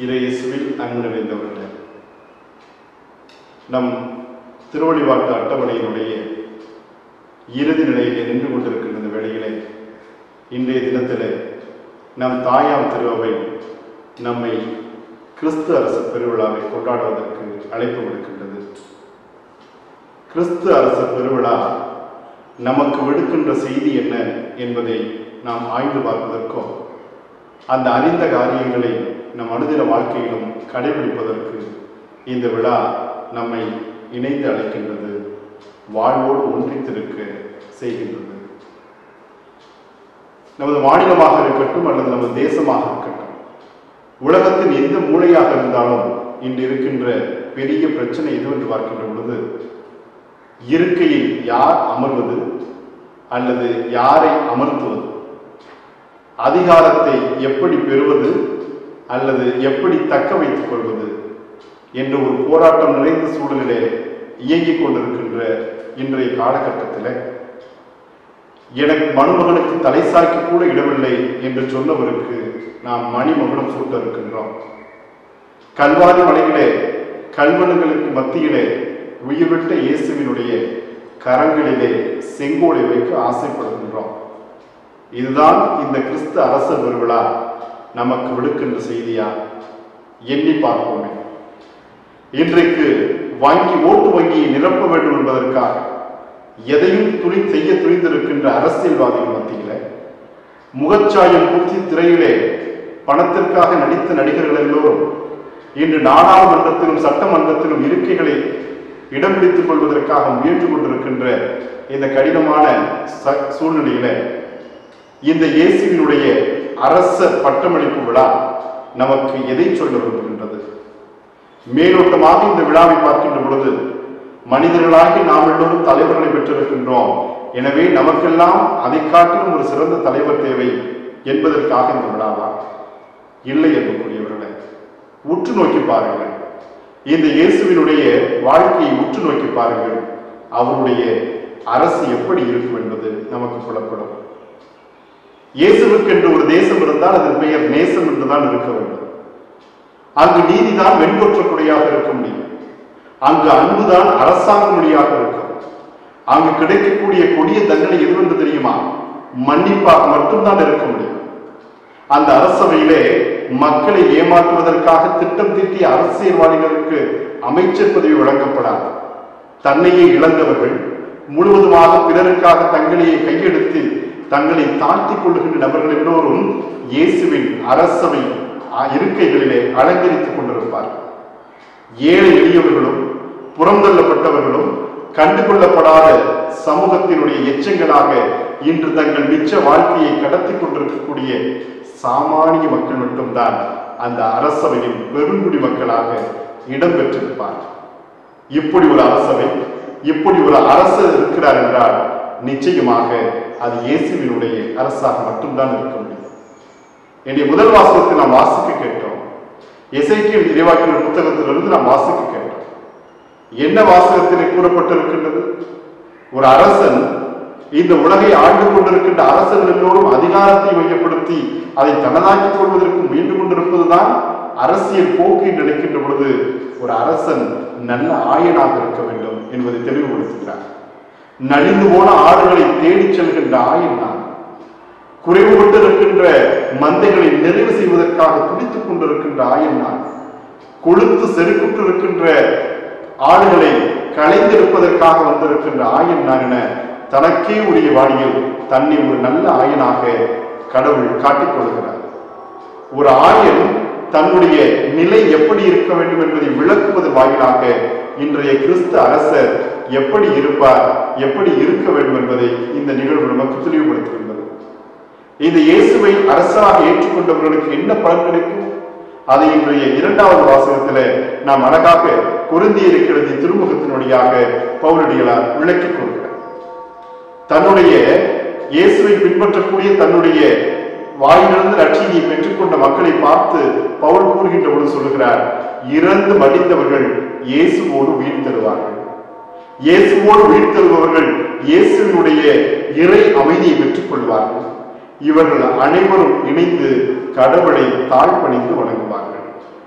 இறையேசுவில் அன்பு நிறைந்தவர்களே நம் திருவழிபாட்டு அட்டவணையினுடைய இறுதி நிலையிலே நின்று கொண்டிருக்கின்ற இந்த வேளையிலே இன்றைய தினத்திலே நம் தாயாம் திருவை நம்மை கிறிஸ்து அரசு பெருவிழாவை கொண்டாடுவதற்கு அழைப்பு விடுக்கின்றது கிறிஸ்து அரசு பெருவிழா நமக்கு விடுக்கின்ற செய்தி என்ன என்பதை நாம் ஆய்ந்து பார்ப்பதற்கும் அந்த அறிந்த காரியங்களை நம் அனுதின வாழ்க்கையிலும் கடைபிடிப்பதற்கு இந்த விழா நம்மை இணைந்து அழைக்கின்றது வாழ்வோடு ஒன்றித்திருக்க செய்கின்றது நமது மாநிலமாக இருக்கட்டும் அல்லது நமது தேசமாக இருக்கட்டும் உலகத்தின் எந்த மூலையாக இருந்தாலும் இன்று இருக்கின்ற பெரிய பிரச்சனை எதுவென்று பார்க்கின்ற பொழுது இருக்கையில் யார் அமர்வது அல்லது யாரை அமர்த்துவது அதிகாரத்தை எப்படி பெறுவது அல்லது எப்படி தக்க வைத்துக் கொள்வது என்ற ஒரு போராட்டம் நிறைந்த சூழலிலே இயங்கிக் கொண்டிருக்கின்ற இன்றைய காலகட்டத்தில் எனக்கு மணுமகனுக்கு தலை சாய்க்க கூட இடமில்லை என்று சொன்னவருக்கு நாம் மணிமகுடம் சூட்ட இருக்கின்றோம் கல்வாரி மலையிலே கல்வனுங்களுக்கு மத்தியிலே உயிர்விட்ட இயேசுவினுடைய கரங்களிலே செங்கோலை வைக்க ஆசைப்படுகின்றோம் இதுதான் இந்த கிறிஸ்து அரச பெருவிழா நமக்கு விடுக்கின்ற செய்தியா எண்ணி பார்ப்போமே இன்றைக்கு வங்கி ஓட்டு வங்கியை நிரப்ப வேண்டும் என்பதற்காக எதையும் துணி செய்ய துணிந்திருக்கின்ற அரசியல்வாதிகள் மத்தியில முகச்சாயம் பூச்சி திரையிலே பணத்திற்காக நடித்த நடிகர்கள் எல்லோரும் இன்று நாடாளுமன்றத்திலும் சட்டமன்றத்திலும் இருக்கைகளை இடம் பிடித்துக் கொள்வதற்காக முயன்று கொண்டிருக்கின்ற இந்த கடினமான ச- சூழ்நிலையில இந்த இயேசுவினுடைய அரச பட்டமளிப்பு விழா நமக்கு எதை சொல்ல விரும்புகின்றது மேலோட்டமாக இந்த விழாவை பார்க்கின்ற பொழுது மனிதர்களாகி நாம் எல்லோரும் தலைவர்களை பெற்றிருக்கின்றோம் எனவே நமக்கெல்லாம் அதை காட்டிலும் ஒரு சிறந்த தலைவர் தேவை என்பதற்காக இந்த விழாவா இல்லை என்பக்கூடியவர்களை உற்று நோக்கி பாருங்கள் இந்த இயேசுவினுடைய வாழ்க்கையை உற்று நோக்கி பாருங்கள் அவருடைய அரசு எப்படி இருக்கும் என்பது நமக்கு புலப்படும் இயேசுவுக்கென்று ஒரு தேசம் இருந்தால் அதன் பெயர் நேசம் என்றுதான் இருக்க வேண்டும் அங்கு நீதிதான் வெண்கொற்ற கொடையாக இருக்க முடியும் அங்கு அன்புதான் அரசாங்க மொழியாக இருக்கும் அங்கு கிடைக்கக்கூடிய கொடிய தண்டனை எதுவென்று தெரியுமா மன்னிப்பாக மட்டும்தான் இருக்க முடியும் அந்த அரசவையிலே மக்களை ஏமாற்றுவதற்காக திட்டம் தீட்டிய அரசியல்வாதிகளுக்கு அமைச்சர் பதவி வழங்கப்படாது தன்னையே இழந்தவர்கள் முழுவதுமாக பிறருக்காக தங்களையே கையெடுத்து தங்களை தாழ்த்திக் கொள்ளுகின்ற நபர்கள் எல்லோரும் இயேசுவின் அரசவை அ- இருக்கைகளிலே அலங்கரித்துக் கொண்டிருப்பார்கள் ஏழை எளியவர்களும் புறந்தள்ளப்பட்டவர்களும் கண்டுகொள்ளப்படாத சமூகத்தினுடைய எச்சங்களாக இன்று தங்கள் மிச்ச வாழ்க்கையை கடத்தி கொண்டிருக்கக்கூடிய சாமானிய மக்கள் மட்டும்தான் அந்த அரசவையில் பெருங்குடி மக்களாக இடம் பெற்றிருப்பார்கள் இப்படி ஒரு அரசவை இப்படி ஒரு அரசர் இருக்கிறார் என்றால் நிச்சயமாக அது இயேசுவினுடைய அரசாக மட்டும்தான் இருக்க முடியும் என்னுடைய முதல் வாசகத்தை நாம் வாசிக்க கேட்டோம் எசைக்கியல் இறைவாக்கினர் புத்தகத்திலிருந்து நாம் வாசிக்க கேட்டோம் என்ன வாசகத்திலே கூறப்பட்டிருக்கின்றது ஒரு அரசன் இந்த உலகை ஆண்டு கொண்டிருக்கின்ற அரசர்கள் எல்லோரும் அதிகாரத்தை மையப்படுத்தி அதை தனதாக்கிக் கொள்வதற்கு முயன்று கொண்டிருப்பதுதான் அரசியல் போக்கு என்று நினைக்கின்ற பொழுது ஒரு அரசன் நல்ல ஆயனாக இருக்க வேண்டும் என்பதை தெளிவுபடுத்துகிறார் நலிந்து போன ஆடுகளை தேடிச் செல்கின்ற ஆயன் நான் குறைவுபட்டு இருக்கின்ற மந்தைகளை நிறைவு செய்வதற்காக துடித்துக் கொண்டிருக்கின்ற ஆயன் நான் கொழுத்து செருக்குற்று இருக்கின்ற ஆடுகளை களைந்திருப்பதற்காக வந்திருக்கின்ற ஆயன் நான் என தனக்கே உரிய வாணியில் தன்னை ஒரு நல்ல ஆயனாக கடவுள் காட்டிக் கொள்கிறார் ஒரு ஆயன் தன்னுடைய நிலை எப்படி இருக்க வேண்டும் என்பதை விளக்குவது வாயிலாக இன்றைய கிறிஸ்து அரசர் எப்படி இருப்பார் எப்படி இருக்க வேண்டும் என்பதை இந்த நிகழ்வு நமக்கு தெளிவுபடுத்துகின்றது இந்த இயேசுவை அரசராக ஏற்றுக்கொண்டவர்களுக்கு என்ன பலன் கிடைக்கும் அதை இன்றைய இரண்டாவது வாசகத்திலே நாம் அழகாக பொருந்தி இருக்கிறது திருமுகத்தினுடையாக பவுலடிகளார் விளக்கிக் கொள்கிறார் தன்னுடைய இயேசுவை பின்பற்றக்கூடிய தன்னுடைய வாயிலிருந்து ரட்சியை பெற்றுக்கொண்ட மக்களை பார்த்து பவுல் கூறுகின்ற பொழுது சொல்லுகிறார் இறந்து மடிந்தவர்கள் இயேசுவோடு உயிர் தருவார்கள் இயேசுவோடு உயிர் தருபவர்கள் இயேசுவினுடைய இறை அமைதியை பெற்றுக் கொள்வார்கள் இவர்கள் அனைவரும் இணைந்து கடவுளை தாழ்பணிந்து வணங்குவார்கள்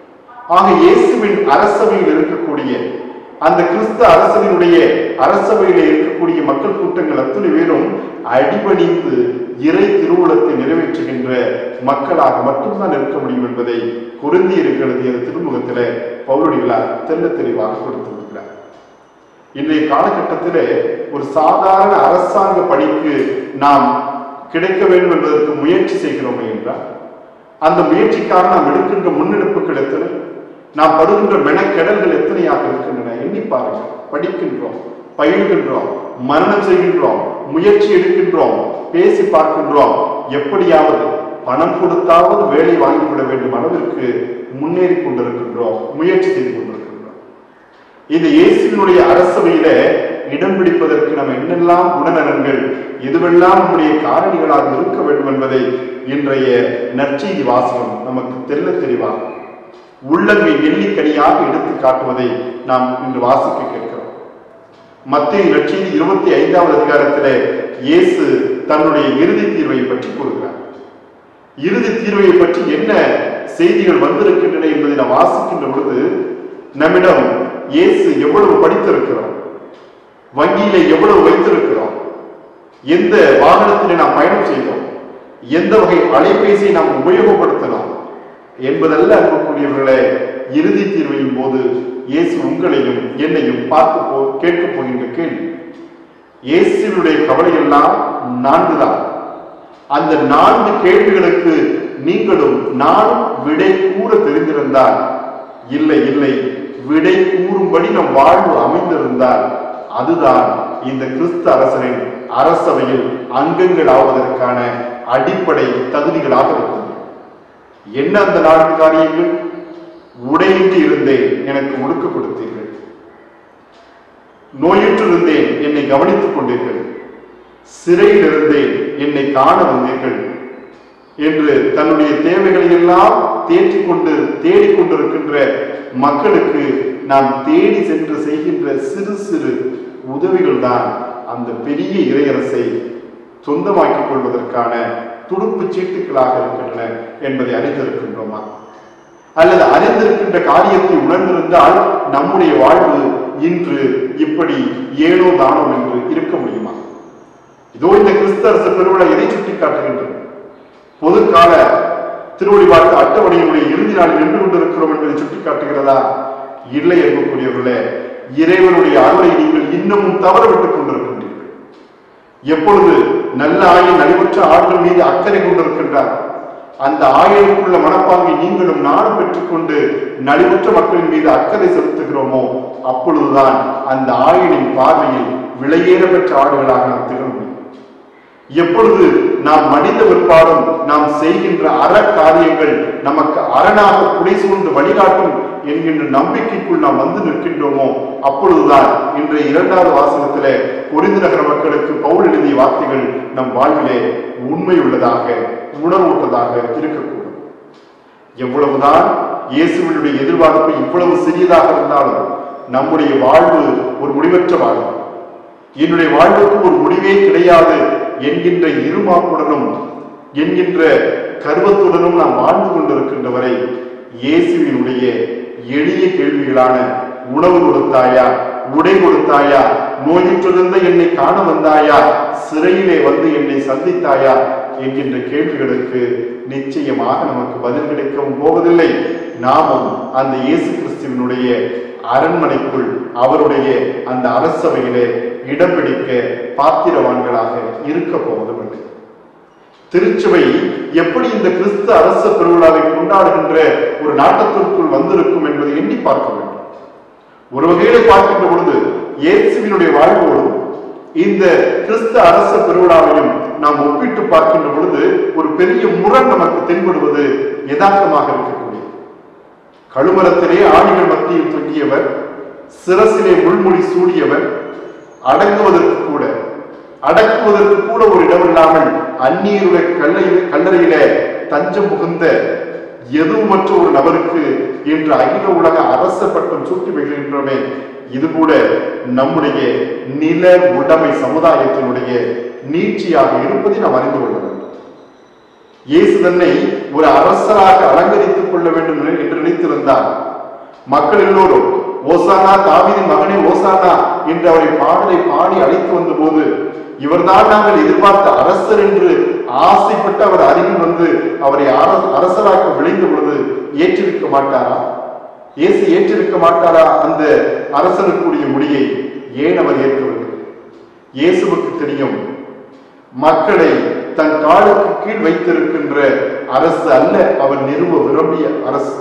ஆக இயேசுவின் அரசவையில் இருக்கக்கூடிய அந்த கிறிஸ்து அரசனினுடைய அரசவையில இருக்கக்கூடிய மக்கள் கூட்டங்கள் அத்தனை பேரும் அடிபணிந்து இறை திருவுளத்தை நிறைவேற்றுகின்ற மக்களாக மட்டும்தான் இருக்க முடியும் என்பதை குருந்தியருக்கு எழுதிய திருமுகத்தில பௌரடிகளார் தெல்ல தெளிவாக கொடுத்திருக்கிறார் இன்றைய காலகட்டத்திலே ஒரு சாதாரண அரசாங்க பணிக்கு நாம் கிடைக்க வேண்டும் என்பதற்கு முயற்சி செய்கிறோமே என்றால் அந்த முயற்சிக்காக நாம் எடுக்கின்ற முன்னெடுப்புகள் எத்தனை நாம் படுகின்ற மெனக்கெடல்கள் எத்தனையாக இருக்கின்றன எண்ணி பாருங்கள் படிக்கின்றோம் பயில்கின்றோம் மரணம் செய்கின்றோம் முயற்சி எடுக்கின்றோம் பேசி பார்க்கின்றோம் எப்படியாவது பணம் கொடுத்தாவது வேலை வாங்கிவிட வேண்டும் அளவிற்கு முன்னேறி கொண்டிருக்கின்றோம் முயற்சி செய்து கொண்டிருக்கின்றோம் இந்த இயேசுவினுடைய அரசவையில இடம் பிடிப்பதற்கு நம்ம என்னெல்லாம் குணநலன்கள் எதுவெல்லாம் நம்முடைய காரணிகளாக இருக்க வேண்டும் என்பதை இன்றைய நற்செய்தி வாசகம் நமக்கு தெல்ல தெளிவாக உள்ளங்கை நெல்லிக்கனியாக எடுத்து காட்டுவதை நாம் இன்று வாசிக்க கேட்கிறோம் மத்திய நற்செய்தி இருபத்தி ஐந்தாவது அதிகாரத்திலே இயேசு தன்னுடைய இறுதி தீர்வை பற்றி கூறுகிறார் இறுதி தீர்வை பற்றி என்ன செய்திகள் வந்திருக்கின்றன என்பதை நாம் வாசிக்கின்ற பொழுது நம்மிடம் இயேசு எவ்வளவு படித்திருக்கிறோம் வங்கியில எவ்வளவு வைத்திருக்கிறோம் எந்த வாகனத்திலே நாம் பயணம் செய்தோம் எந்த வகை அலைபேசியை நாம் உபயோகப்படுத்தலாம் என்பதல்ல அன்பக்கூடியவர்களே இறுதி தீர்வையின் போது இயேசு உங்களையும் என்னையும் பார்க்க போ கேட்க போகின்ற கேள்வி இயேசுவினுடைய கவலை எல்லாம் நான்குதான் அந்த நான்கு கேள்விகளுக்கு நீங்களும் நானும் விடை கூற தெரிந்திருந்தால் இல்லை இல்லை விடை கூறும்படி நம் வாழ்வு அமைந்திருந்தால் அதுதான் இந்த கிறிஸ்து அரசரின் அரசவையில் அங்கங்கள் ஆவதற்கான அடிப்படை தகுதிகளாக இருக்கும் என்ன அந்த நான்கு காரியங்கள் உடையின்றி இருந்தேன் எனக்கு உடுக்க கொடுத்தீர்கள் நோயுற்று இருந்தேன் என்னை கவனித்துக் கொண்டீர்கள் சிறையில் இருந்தேன் என்னை காண வந்தீர்கள் என்று தன்னுடைய தேவைகளை எல்லாம் தேற்றிக் கொண்டு தேடிக்கொண்டிருக்கின்ற மக்களுக்கு நாம் தேடி சென்று செய்கின்ற சிறு சிறு உதவிகள் தான் அந்த பெரிய இறையரசை சொந்தமாக்கிக் கொள்வதற்கான துடுப்பு சீட்டுகளாக இருக்கின்றன என்பதை அறிந்திருக்கின்றோமா அல்லது அறிந்திருக்கின்ற காரியத்தை உணர்ந்திருந்தால் நம்முடைய வாழ்வு இன்று இப்படி ஏனோ தானோ என்று இருக்க முடியுமா இதோ இந்த கிறிஸ்து அரசு பெருவிழா எதை சுட்டி காட்டுகின்றது பொதுக்கால திருவழிபாட்டு அட்டவணையினுடைய இறுதி நாளில் நின்று கொண்டிருக்கிறோம் என்பதை சுட்டிக்காட்டுகிறதா இல்லை என்பக்கூடியவர்களே இறைவனுடைய அருளை நீங்கள் இன்னமும் தவற விட்டுக் கொண்டிருக்கின்றீர்கள் எப்பொழுது நல்ல ஆயின் நலிவுற்ற ஆட்கள் மீது அக்கறை கொண்டிருக்கின்றார் அந்த ஆயனுக்குள்ள மனப்பாங்கை நீங்களும் நானும் பெற்றுக்கொண்டு நலிவுற்ற மக்களின் மீது அக்கறை செலுத்துகிறோமோ அப்பொழுதுதான் அந்த ஆயனின் பார்வையில் விலையேற பெற்ற ஆடுகளாக நாம் திகழ முடியும் எப்பொழுது நாம் மனித விற்பாடும் நாம் செய்கின்ற அற காரியங்கள் நமக்கு அரணாக புடை சூழ்ந்து வழிகாட்டும் என்கின்ற நம்பிக்கைக்குள் நாம் வந்து நிற்கின்றோமோ அப்பொழுதுதான் இன்றைய இரண்டாவது வாசகத்திலே பொரிந்து நகர மக்களுக்கு பவுல் எழுதிய வார்த்தைகள் நம் வாழ்விலே உண்மையுள்ளதாக உணர்வூட்டதாக இருக்கக்கூடும் எவ்வளவுதான் இயேசுவினுடைய எதிர்பார்ப்பு இவ்வளவு சிறியதாக இருந்தாலும் நம்முடைய வாழ்வு ஒரு முடிவற்ற வாழ்வு என்னுடைய வாழ்வுக்கு ஒரு முடிவே கிடையாது என்கின்ற இருமாப்புடனும் என்கின்ற கர்வத்துடனும் நாம் வாழ்ந்து கொண்டிருக்கின்ற வரை இயேசுவினுடைய எளிய கேள்விகளான உணவு கொடுத்தாயா உடை கொடுத்தாயா நோயுற்றிருந்த என்னை காண வந்தாயா சிறையிலே வந்து என்னை சந்தித்தாயா என்கின்ற கேள்விகளுக்கு நிச்சயமாக நமக்கு பதில் கிடைக்கவும் போவதில்லை நாமும் அந்த இயேசு கிறிஸ்துவினுடைய அரண்மனைக்குள் அவருடைய அந்த அரசவையிலே இடம் பிடிக்க பாத்திரவான்களாக இருக்க போவதும் இல்லை திருச்சபை எப்படி இந்த கிறிஸ்து அரச பெருவிழாவை கொண்டாடுகின்ற ஒரு நாட்டத்திற்குள் வந்திருக்கும் என்பதை எண்ணி பார்க்க வேண்டும் ஒரு வகையில பார்க்கின்ற பொழுது இயேசுவினுடைய வாழ்வோடும் இந்த கிறிஸ்து அரச பெருவிழாவையும் நாம் ஒப்பிட்டு பார்க்கின்ற பொழுது ஒரு பெரிய முரண் நமக்கு தென்படுவது யதார்த்தமாக இருக்கக்கூடிய கழுமரத்திலே ஆணிகள் மத்தியில் தொங்கியவர் சிரசிலே முள்முடி சூடியவர் அடங்குவதற்கு கூட அடக்குவதற்கு கூட ஒரு இடம் இல்லாமல் அந்நியருடைய கல்லை கல்லறையில தஞ்சம் புகுந்த எதுவுமற்ற ஒரு நபருக்கு இன்று அகில உலக அரச பட்டம் சூட்டி வைக்கின்றோமே இது கூட நம்முடைய நில உடைமை சமுதாயத்தினுடைய நீட்சியாக இருப்பதை நாம் அறிந்து கொள்ள வேண்டும் இயேசு தன்னை ஒரு அரசராக அலங்கரித்துக் கொள்ள வேண்டும் என்று நினைத்திருந்தார் மக்கள் எல்லோரும் ஓசானா தாவீதின் மகனே ஓசானா என்று அவரை பாடலை பாடி அழைத்து வந்தபோது இவர்தான் நாங்கள் எதிர்பார்த்த அரசர் என்று ஆசைப்பட்டு அவர் அருகில் வந்து அவரை அரச- அரசராக்க விளைந்த பொழுது ஏற்றிருக்க மாட்டாரா இயேசு ஏற்றிருக்க மாட்டாரா அந்த அரசனுக்குரிய முடியை ஏன் அவர் ஏற்கவில்லை இயேசுவுக்கு தெரியும் மக்களை தன் காலுக்கு கீழ் வைத்திருக்கின்ற அரசு அல்ல அவர் நிறுவ விரும்பிய அரசு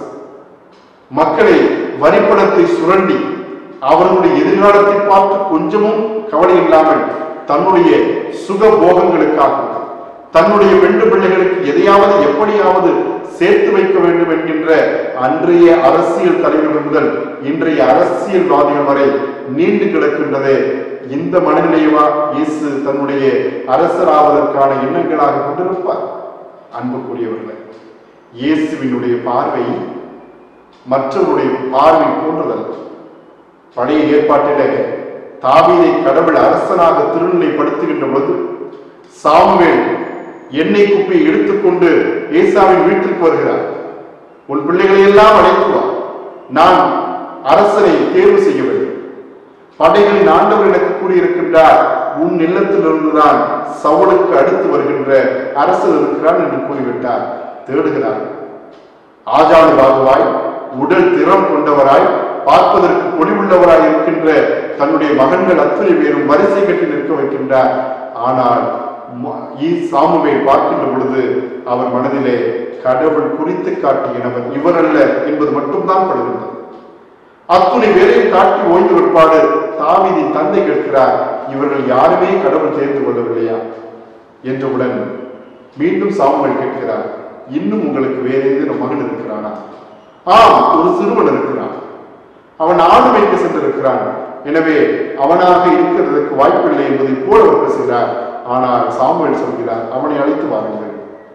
மக்களை வரிப்பணத்தை சுரண்டி அவர்களுடைய எதிர்காலத்தை பார்த்து கொஞ்சமும் கவலை இல்லாமல் தன்னுடைய சுக போகங்களுக்காக தன்னுடைய பெண்டு பிள்ளைகளுக்கு எதையாவது எப்படியாவது சேர்த்து வைக்க வேண்டும் என்கின்ற அன்றைய அரசியல் தலைவர்கள் முதல் இன்றைய அரசியல்வாதிகள் வரை நீண்டு கிடக்கின்றதே இந்த மனநிலையவா இயேசு தன்னுடைய அரசராவதற்கான எண்ணங்களாக கொண்டிருப்பார் அன்புக்குரியவர்களே இயேசுவினுடைய பார்வை மற்றவருடைய பார்வை போன்றதல்ல பழைய ஏற்பாட்டிலே தாவீதை கடவுள் அரசனாக திருநிலைப்படுத்துகின்ற பொழுது சாமுவேல் எண்ணெய் குப்பியை எடுத்துக்கொண்டு ஏசாவின் வீட்டிற்கு வருகிறார் உன் பிள்ளைகளை எல்லாம் அழைத்து வா நான் அரசனை தேர்வு செய்ய வேண்டும் படைகளின் ஆண்டவர் எனக்கு கூறியிருக்கின்றார் உன் இல்லத்திலிருந்துதான் சவுலுக்கு அடுத்து வருகின்ற அரசர் இருக்கிறான் என்று கூறிவிட்டார் தேடுகிறார் ஆஜானு பாகுவாய் உடல் திறம் கொண்டவராய் பார்ப்பதற்கு பொலிவுள்ளவராய் இருக்கின்ற தன்னுடைய மகன்கள் அத்தனை பேரும் வரிசை கட்டி நிற்க வைக்கின்றார் ஆனால் ம- ஈ சாமுவேல் பார்க்கின்ற பொழுது அவர் மனதிலே கடவுள் குறித்து காட்டியனவர் இவர் அல்ல என்பது மட்டும்தான் படுகின்றது அத்துணை பேரையும் காட்டி ஓய்ந்து விற்பாடு தாவீதின் தந்தை கேட்கிறார் இவர்கள் யாருமே கடவுள் தேர்ந்து கொள்ளவில்லையா என்றவுடன் மீண்டும் சாமுவேல் கேட்கிறார் இன்னும் உங்களுக்கு வேற ஏதேனும் மகன் இருக்கிறானா ஆம் ஒரு சிறுவன் இருக்கிறான் அவன் ஆடு வைக்க சென்றிருக்கிறான் எனவே அவனாக இருக்கிறதுக்கு வாய்ப்பில்லை என்பதை போல அவர் பேசுகிறார் ஆனால் சாமுவேல் சொல்கிறார் அவனை அழைத்து வாருங்கள்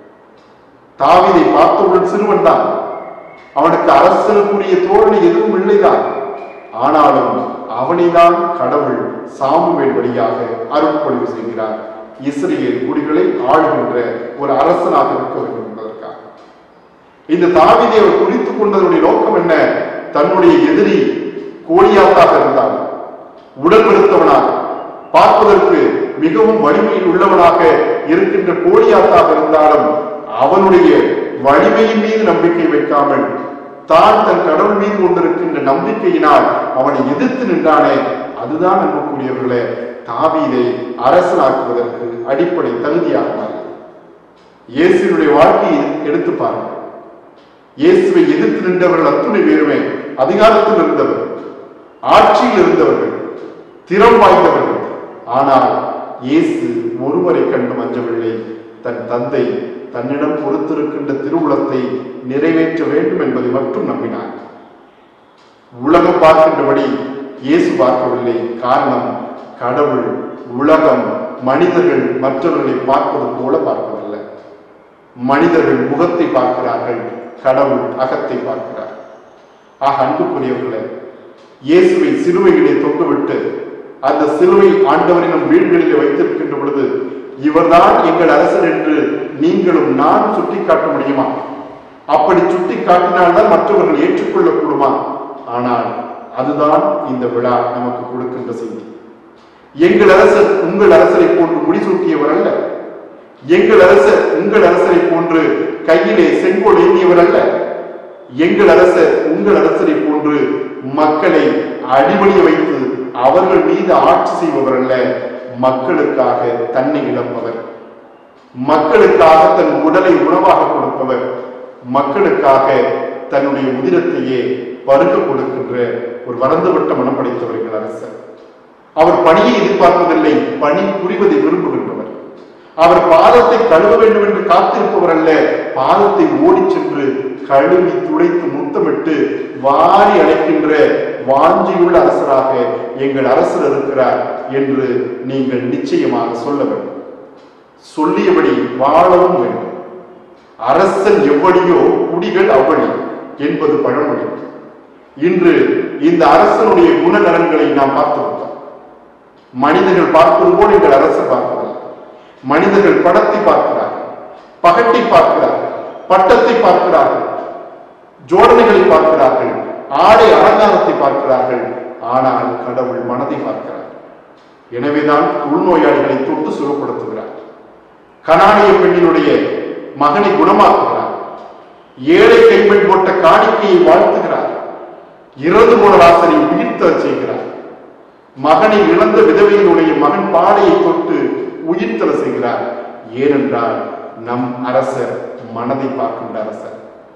தாவீதை பார்த்தவுடன் சிறுவன் தான் அவனுக்கு அரசனுக்குரிய தோரணை எதுவும் இல்லைதான் ஆனாலும் அவனைதான் கடவுள் சாமுவேல் வழியாக அருட்பொழிவு செய்கிறார் இஸ்ரேல் குடிகளை ஆளுகின்ற ஒரு அரசனாக இருக்க வேண்டும் என்பதற்காக இந்த தாவீதை அவர் குறித்துக் கொண்டதனுடைய நோக்கம் என்ன தன்னுடைய எதிரி கோலியாத்தாக இருந்தான் உடல் வெளுத்தவனாக பார்ப்பதற்கு மிகவும் வலிமையில் உள்ளவனாக இருக்கின்ற கோலியாத்தாக இருந்தாலும் அவனுடைய வலிமையின் மீது நம்பிக்கை வைக்காமல் தான் தன் கடவுள் மீது கொண்டிருக்கின்ற நம்பிக்கையினால் அவனை எதிர்த்து நின்றானே அதுதான் அன்புக்குரியவர்களே தாவீதை அரசனாக்குவதற்கு அடிப்படை தகுதியாக மாறியது இயேசுவினுடைய வாழ்க்கையை எடுத்து பாருங்கள் இயேசுவை எதிர்த்து நின்றவர்கள் அத்துணை பேருமே அதிகாரத்தில் இருந்தவர் ஆட்சியில் இருந்தவர்கள் திறம் வாய்ந்தவர்கள் ஆனால் இயேசு ஒருவரை கண்டு அஞ்சவில்லை தன் தந்தை தன்னிடம் பொறுத்திருக்கின்ற திருவுளத்தை நிறைவேற்ற வேண்டும் என்பதை மட்டும் நம்பினார் உலகம் பார்க்கின்றபடி இயேசு பார்க்கவில்லை காரணம் கடவுள் உலகம் மனிதர்கள் மற்றவர்களை பார்ப்பது போல பார்ப்பதில்லை மனிதர்கள் முகத்தை பார்க்கிறார்கள் கடவுள் அகத்தை பார்க்கிறார் ஆக அன்புக்குரியவர்களே இயேசுவை சிலுவையிலே தொங்கவிட்டு அந்த சிலுவை ஆண்டவரின் வீடுகளிலே வைத்திருக்கின்ற பொழுது இவர்தான் எங்கள் அரசர் என்று நீங்களும் நான் சுட்டிக்காட்ட முடியுமா அப்படி சுட்டி காட்டினால்தான் மற்றவர்கள் ஏற்றுக்கொள்ளக்கூடுமா ஆனால் அதுதான் இந்த விழா நமக்கு கொடுக்கின்ற செய்தி எங்கள் அரசர் உங்கள் அரசரை போன்று முடிசூட்டியவர் அல்ல எங்கள் அரசர் உங்கள் அரசரை போன்று கையிலே செங்கோல் ஏந்தியவர் அல்ல எங்கள் அரசர் உங்கள் அரசரை போன்று மக்களை அடிபணிய வைத்து அவர்கள் மீது ஆட்சி செய்பவர் அல்ல மக்களுக்காக தன்னை இழப்பவர் மக்களுக்காக தன் உடலை உணவாக கொடுப்பவர் மக்களுக்காக தன்னுடைய உதிரத்தையே பருக கொடுக்கின்ற ஒரு வரந்துவிட்ட மனம் படைத்தவர் எங்கள் அரசர் அவர் பணியை எதிர்பார்ப்பதில்லை பணி புரிவதை விரும்புகின்றவர் அவர் பாதத்தை கழுவ வேண்டும் என்று காத்திருப்பவர் அல்ல பாதத்தை ஓடிச் சென்று கழுவி துடைத்து முத்தமிட்டு வாரி அழைக்கின்ற வாஞ்சியுள்ள அரசராக எங்கள் அரசர் இருக்கிறார் என்று நீங்கள் நிச்சயமாக சொல்ல வேண்டும் சொல்லியபடி வாழவும் வேண்டும் அரசன் எவ்வளியோ குடிகள் அவ்வளி என்பது பழமொழி இன்று இந்த அரசனுடைய குணநலன்களை நாம் பார்த்து விட்டோம் மனிதர்கள் பார்ப்பது போல் எங்கள் அரசர் பார்ப்பதில்லை மனிதர்கள் படத்தை பார்க்கிறார்கள் பகட்டை பார்க்கிறார்கள் பட்டத்தை பார்க்கிறார்கள் ஜோடனைகளை பார்க்கிறார்கள் ஆடை அலங்காரத்தை பார்க்கிறார்கள் ஆனால் கடவுள் மனதை பார்க்கிறார் எனவேதான் உள்நோயாளிகளை தொட்டு சுகப்படுத்துகிறார் கனானிய பெண்ணினுடைய மகனை குணமாக்குகிறார் ஏழை கைப்பெண் போட்ட காணிக்கையை வாழ்த்துகிறார் இறந்து போன ராசனை உயிர்த்தச் செய்கிறார் மகனை இழந்த விதவையினுடைய மகன் பாடையை தொட்டு உயிர்த்தல செய்கிறார் ஏனென்றால் நம் அரசர் மனதை பார்க்கின்ற அரசர்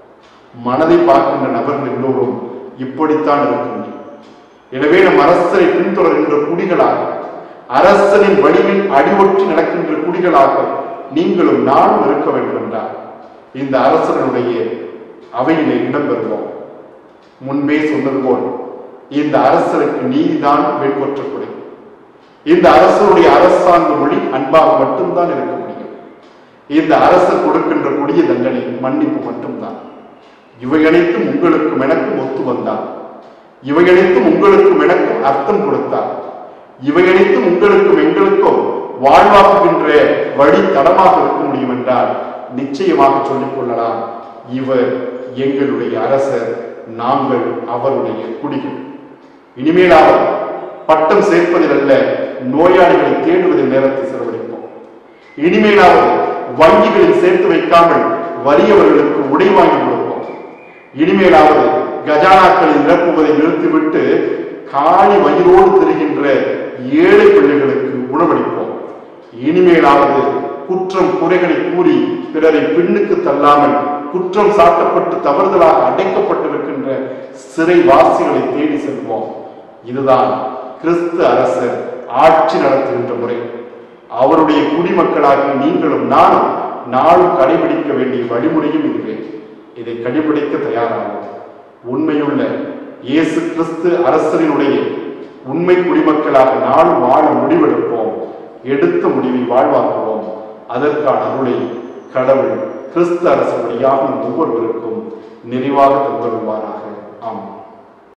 மனதை பார்க்கின்ற நபர்கள் எல்லோரும் இப்படித்தான் இருக்க முடியும் எனவே நம் அரசரை பின்தொடர்கின்ற குடிகளாக அரசனின் வழியில் அடிவொற்றி நடக்கின்ற குடிகளாக நீங்களும் நானும் இருக்க வேண்டும் என்றார் இந்த அரசனுடைய அவையிலே இடம்பெறுவோம் முன்பே சொன்னது போல் இந்த அரசருக்கு நீதிதான் வெண்கொற்றக்கூடிய இந்த அரசருடைய அரசாங்க மொழி அன்பாக மட்டும்தான் இருக்க முடியும் இந்த அரசர் கொடுக்கின்ற கொடிய தண்டனை மன்னிப்பு மட்டும்தான் இவை அனைத்தும் உங்களுக்கும் எனக்கும் ஒத்து வந்தார் இவை அனைத்தும் உங்களுக்கும் எனக்கும் அர்த்தம் கொடுத்தார் இவை அனைத்தும் உங்களுக்கும் எங்களுக்கும் வாழ்வாக்குகின்ற வழி தடமாக இருக்க முடியும் என்றால் நிச்சயமாக சொல்லிக் கொள்ளலாம் இவர் எங்களுடைய அரசர் நாங்கள் அவருடைய குடிகள் இனிமேலாவது பட்டம் சேர்ப்பதில் அல்ல நோயாளிகளை தேடுவதில் நேரத்தை செலவழிப்போம் இனிமேலாவது வங்கிகளில் சேர்த்து வைக்காமல் வறியவர்களுக்கு உடை வாங்கி கொடுப்போம் இனிமேலாவது கஜானாக்களை நிரப்புவதை நிறுத்திவிட்டு காலி வயிறோடு திரிகின்ற ஏழை பிள்ளைகளுக்கு உணவளிப்போம் இனிமேலாவது குற்றம் குறைகளை கூறி பிறரை பின்னுக்கு தள்ளாமல் குற்றம் சாட்டப்பட்டு தவறுதலாக அடைக்கப்பட்டிருக்கின்ற சிறைவாசிகளை தேடி செல்வோம் இதுதான் கிறிஸ்து அரசர் ஆட்சி நடத்துகின்ற முறை அவருடைய குடிமக்களாகி நீங்களும் நானும் நாளும் கடைபிடிக்க வேண்டிய வழிமுறையும் இதுவே இதை கடைபிடிக்க தயாராகும் உண்மையுள்ள இயேசு கிறிஸ்து அரசரினுடைய உண்மை குடிமக்களாக நாளும் வாழ முடிவெடுப்போம் எடுத்த முடிவை வாழ்வாக்குவோம் அதற்கான அருளை கடவுள் கிறிஸ்து அரசு வழியாக நம் ஒவ்வொருவருக்கும் நிறைவாக தந்துள்வாராக ஆமாம்